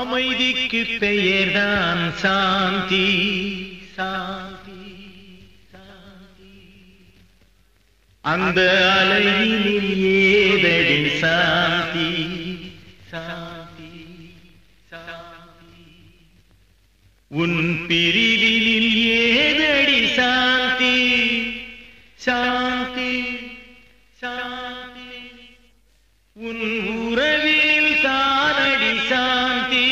அமைதிக்கு பெயர்தான் சாந்தி சாந்தி சாந்தி. அந்த அலையினில் ஏதடி சாந்தி சாந்தி சாந்தி உன் பிரிவினில் ஏதடி சாந்தி சாந்தி சாந்தி உன் உறவினில் தானடி சாந்தி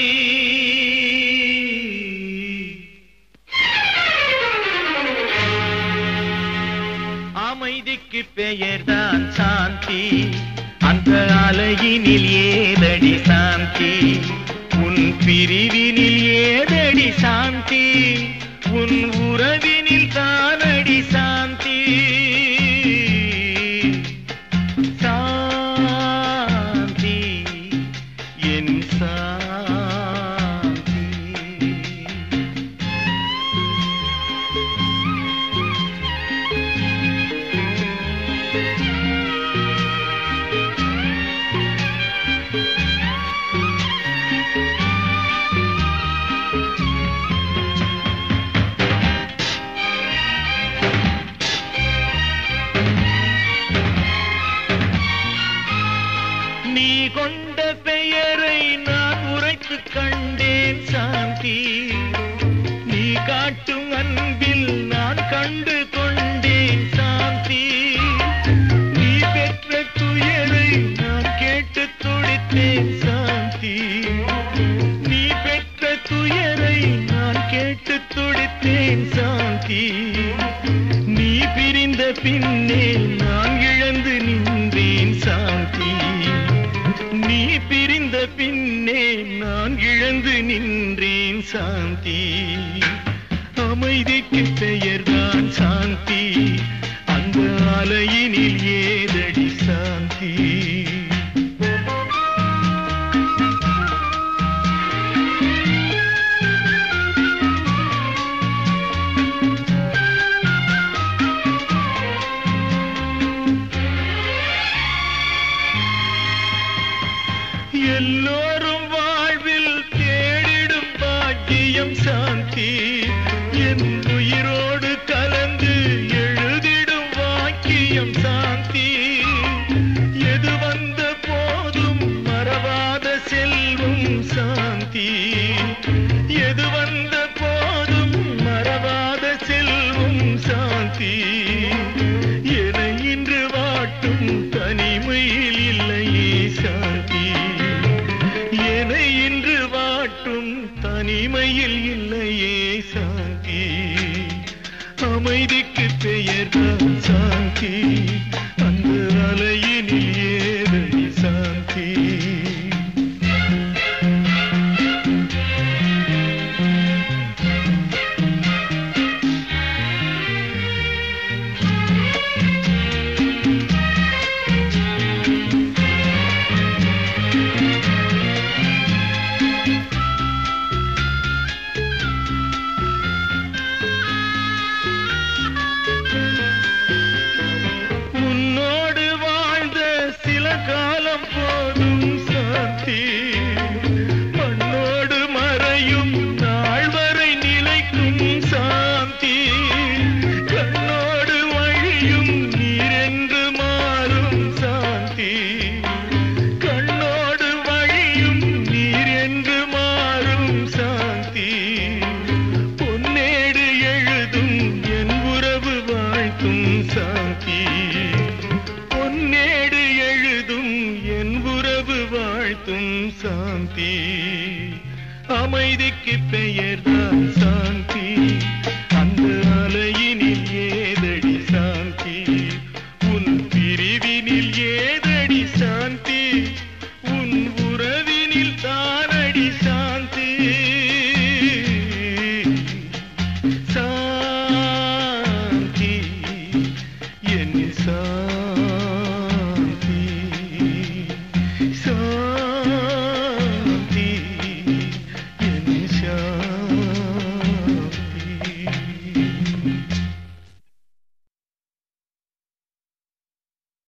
அமைதிக்கு பெயர்தான் சாந்தி அந்த அலையினில் ஏதடி சாந்தி உன் பிரிவினில் ஏதடி சாந்தி உன் உறவினில் தானடி சாந்தி சாந்தி என் சாந்தி நீ கொண்ட பெயரை நான் உரைத்து கண்டேன் சாந்தி நீ காட்டும் அன்பில் நான் கண்டு கொண்டேன் சாந்தி நீ பெற்ற துயரை நான் கேட்டு துடித்தேன் சாந்தி நீ பெற்ற துயரை நான் கேட்டு துடித்தேன் சாந்தி நீ பிரிந்த பின்னே நான் இழந்து நின்றேன் சாந்தி நீ பிரிந்த பின்னே நான் இழந்து நின்றேன் சாந்தி அமைதிக்கு பெயர்தான் சாந்தி அந்த அலையினில் ஏதடி சாந்தி எல்லோரும் வாழ்வில் தேடிடும் பாக்கியம் சாந்தி என் உயிரோடு கலந்து எழுதிடும் வாக்கியம் சாந்தி எது வந்த போதும் மறவாத செல்வம் சாந்தி எது வந்த போதும் மறவாத செல்வம் சாந்தி என இன்று வாட்டும் தனிமையில் இல்லையே சாந்தி என இன்று வாட்டும் தனிமையில் இல்லையே சாந்தி அமைதிக்கு பெயர்தான் சாந்தி அந்த அலையினில் ஏதடி சாந்தி உன்னோடு வாழ்ந்த சில காலம் போதும் சாந்தி மண்ணோடு மறையும் நாள் வரை நிலைக்கும் சாந்தி கண்ணோடு வழியும் நீரென்று மாறும் சாந்தி கண்ணோடு வழியும் நீரென்று மாறும் சாந்தி பொன்னேடு எழுதும் என் உறவு வாழ்த்தும் சாந்தி பொன்னேடு எழுதும் என் உறவு வாழ்த்தும் சாந்தி அமைதிக்கு பெயர்தான் சாந்தி அந்த